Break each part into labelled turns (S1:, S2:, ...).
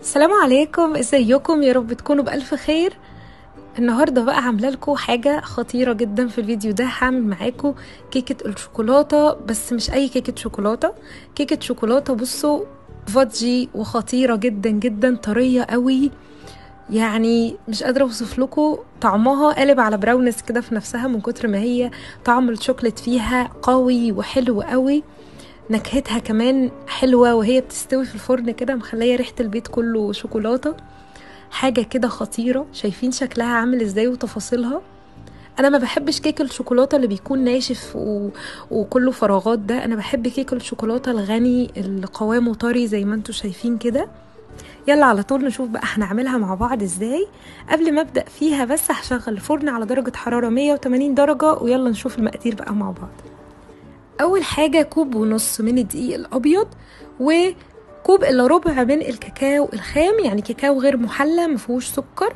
S1: السلام عليكم ازيكم يا رب تكونوا بألف خير النهارده بقى عامله لكم حاجه خطيره جدا في الفيديو ده هعمل معاكم كيكه الشوكولاته بس مش اي كيكه شوكولاته كيكه شوكولاته بصوا فادجي وخطيره جدا جدا طريه قوي يعني مش قادره اوصف لكم طعمها قالب على براونس كده في نفسها من كتر ما هي طعم الشوكليت فيها قوي وحلو قوي نكهتها كمان حلوة وهي بتستوي في الفرن كده مخلية ريحة البيت كله شوكولاتة حاجة كده خطيرة شايفين شكلها عامل ازاي وتفاصيلها انا ما بحبش كيك الشوكولاتة اللي بيكون ناشف و... وكله فراغات ده انا بحب كيك الشوكولاتة الغني اللي قوامه طري زي ما انتم شايفين كده يلا على طول نشوف بقى هنعملها مع بعض ازاي قبل ما ابدا فيها بس هشغل الفرن على درجه حراره 180 درجه ويلا نشوف المقادير بقى مع بعض اول حاجه كوب ونص من الدقيق الابيض وكوب الا ربع من الكاكاو الخام يعني كاكاو غير محلى مفيهوش سكر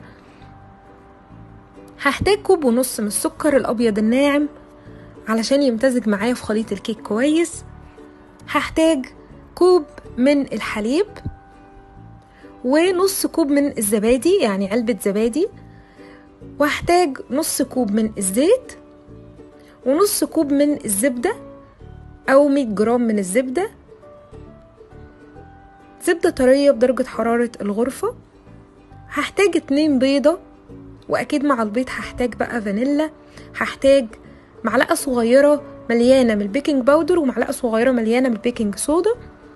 S1: هحتاج كوب ونص من السكر الابيض الناعم علشان يمتزج معايا في خليط الكيك كويس هحتاج كوب من الحليب ونص كوب من الزبادي يعني علبة زبادي وهحتاج نص كوب من الزيت ونص كوب من الزبدة أو 100 جرام من الزبدة زبدة طرية بدرجة حرارة الغرفة هحتاج اتنين بيضة وأكيد مع البيض هحتاج بقى فانيلا هحتاج معلقة صغيرة مليانة من البيكنج باودر ومعلقة صغيرة مليانة من البيكنج صودا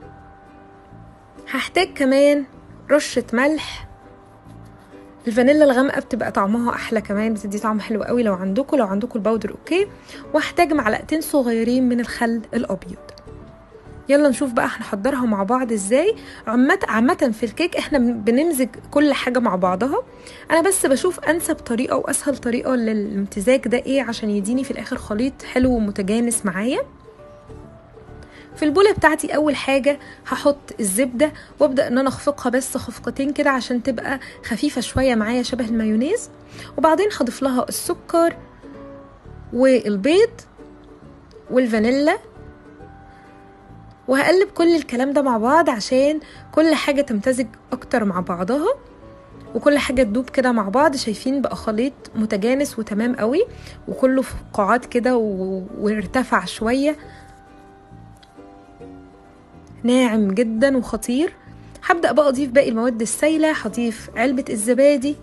S1: هحتاج كمان رشة ملح الفانيلا الغامقة بتبقى طعمها أحلى كمان بتدي طعم حلو قوي لو عندكم لو عندكم الباودر أوكي وهحتاج معلقتين صغيرين من الخل الأبيض يلا نشوف بقى هنحضرها مع بعض ازاي عامة عامة في الكيك احنا بنمزج كل حاجة مع بعضها انا بس بشوف انسب طريقة واسهل طريقة للامتزاج ده ايه عشان يديني في الاخر خليط حلو ومتجانس معايا في البولة بتاعتي أول حاجة هحط الزبدة وأبدأ إن أنا أخفقها بس خفقتين كده عشان تبقى خفيفة شوية معايا شبه المايونيز وبعدين هضيف لها السكر والبيض والفانيلا وهقلب كل الكلام ده مع بعض عشان كل حاجة تمتزج أكتر مع بعضها وكل حاجة تدوب كده مع بعض شايفين بقى خليط متجانس وتمام قوي وكله فقاعات كده و... وارتفع شوية ناعم جدا وخطير هبدأ بقى أضيف باقي المواد السائلة هضيف علبة الزبادي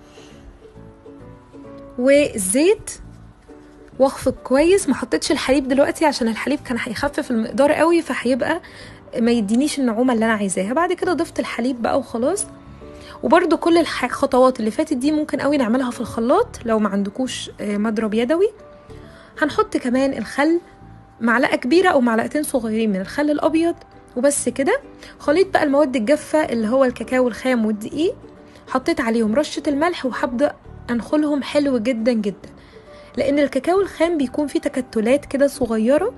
S1: والزيت واخفق كويس ما حطيتش الحليب دلوقتي عشان الحليب كان هيخفف المقدار قوي فهيبقى ما يدينيش النعومة اللي أنا عايزاها بعد كده ضفت الحليب بقى وخلاص وبرده كل الخطوات اللي فاتت دي ممكن قوي نعملها في الخلاط لو ما عندكوش مضرب يدوي هنحط كمان الخل معلقة كبيرة أو معلقتين صغيرين من الخل الأبيض وبس كده خليط بقى المواد الجافة اللي هو الكاكاو الخام والدقيق حطيت عليهم رشة الملح وهبدأ أنخلهم حلو جدا جدا لأن الكاكاو الخام بيكون فيه تكتلات كده صغيرة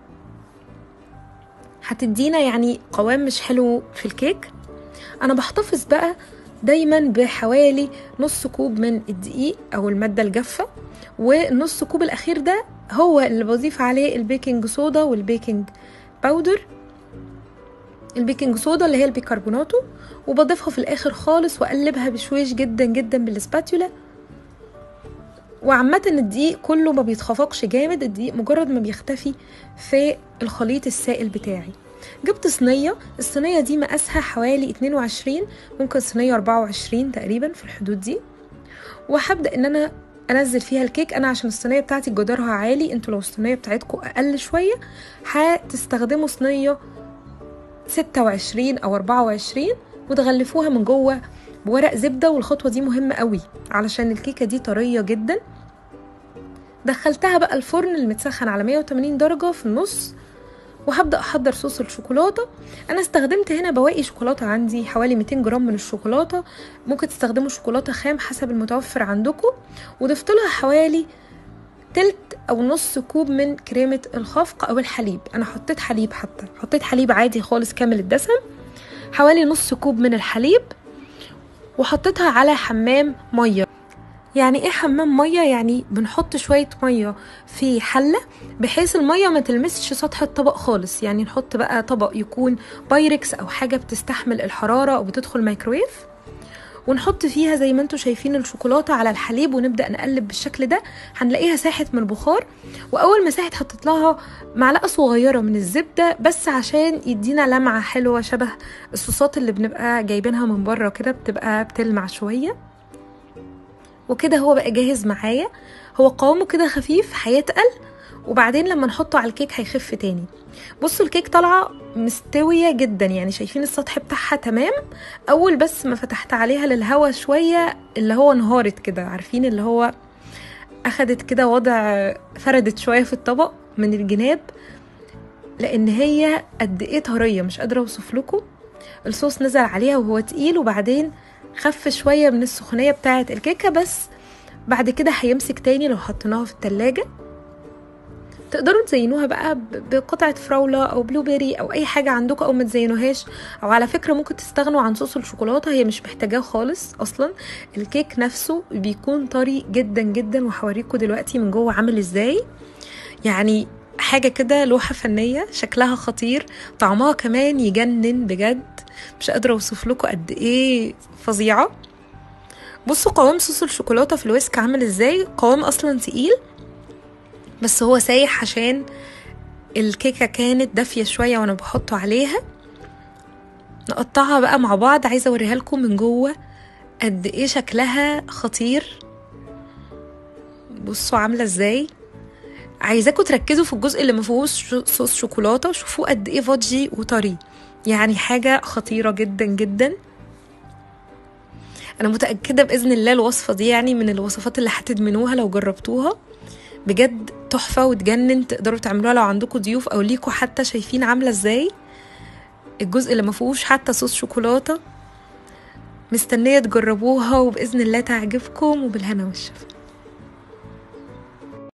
S1: هتدينا يعني قوام مش حلو في الكيك أنا بحتفظ بقى دايما بحوالي نص كوب من الدقيق أو المادة الجافة والنص كوب الأخير ده هو اللي بضيف عليه البيكنج صودا والبيكنج باودر البيكنج صودا اللي هي البيكربوناتو وبضيفها في الاخر خالص واقلبها بشويش جدا جدا بالسباتولا وعامة الدقيق كله ما بيتخفقش جامد الدقيق مجرد ما بيختفي في الخليط السائل بتاعي جبت صينية الصينية دي مقاسها حوالي 22 ممكن صينية 24 تقريبا في الحدود دي وهبدأ ان انا انزل فيها الكيك انا عشان الصينيه بتاعتي جدارها عالي انتوا لو الصينيه بتاعتكم اقل شويه هتستخدموا صينيه 26 او 24 وتغلفوها من جوه بورق زبده والخطوه دي مهمه قوي علشان الكيكه دي طريه جدا دخلتها بقى الفرن المتسخن على 180 درجه في النص وهبدا احضر صوص الشوكولاته انا استخدمت هنا بواقي شوكولاته عندي حوالي 200 جرام من الشوكولاته ممكن تستخدموا شوكولاته خام حسب المتوفر عندكم وضفت لها حوالي تلت او نص كوب من كريمه الخفق او الحليب انا حطيت حليب حتى حطيت حليب عادي خالص كامل الدسم حوالي نص كوب من الحليب وحطيتها على حمام ميه يعني ايه حمام ميه يعني بنحط شويه ميه في حله بحيث الميه ما تلمسش سطح الطبق خالص يعني نحط بقى طبق يكون بايركس او حاجه بتستحمل الحراره او بتدخل مايكرويف ونحط فيها زي ما انتم شايفين الشوكولاته على الحليب ونبدا نقلب بالشكل ده هنلاقيها ساحت من البخار واول ما ساحت حطيت لها معلقه صغيره من الزبده بس عشان يدينا لمعه حلوه شبه الصوصات اللي بنبقى جايبينها من بره كده بتبقى بتلمع شويه وكده هو بقى جاهز معايا هو قوامه كده خفيف هيتقل وبعدين لما نحطه على الكيك هيخف تاني بصوا الكيك طالعه مستويه جدا يعني شايفين السطح بتاعها تمام اول بس ما فتحت عليها للهوا شويه اللي هو انهارت كده عارفين اللي هو اخدت كده وضع فردت شويه في الطبق من الجناب لان هي قد ايه طريه مش قادره اوصف لكم الصوص نزل عليها وهو تقيل وبعدين خف شويه من السخونيه بتاعه الكيكه بس بعد كده هيمسك تاني لو حطيناها في التلاجة تقدروا تزينوها بقى بقطعة فراولة أو بلو بيري أو أي حاجة عندكم أو ما تزينوهاش أو على فكرة ممكن تستغنوا عن صوص الشوكولاتة هي مش محتاجاه خالص أصلا الكيك نفسه بيكون طري جدا جدا وهوريكم دلوقتي من جوه عامل ازاي يعني حاجة كده لوحة فنية شكلها خطير طعمها كمان يجنن بجد مش قادرة اوصف لكم قد ايه فظيعة بصوا قوام صوص الشوكولاتة في الويسك عامل ازاي قوام اصلا تقيل بس هو سايح عشان الكيكة كانت دافية شوية وانا بحطه عليها نقطعها بقى مع بعض عايزة اوريها لكم من جوه قد ايه شكلها خطير بصوا عاملة ازاي عايزاكم تركزوا في الجزء اللي ما فيهوش صوص شوكولاته شوفوا قد ايه فودجي وطري يعني حاجه خطيره جدا جدا انا متاكده باذن الله الوصفه دي يعني من الوصفات اللي هتدمنوها لو جربتوها بجد تحفه وتجنن تقدروا تعملوها لو عندكم ضيوف او ليكوا حتى شايفين عامله ازاي الجزء اللي ما فيهوش حتى صوص شوكولاته مستنيه تجربوها وباذن الله تعجبكم وبالهنا والشفا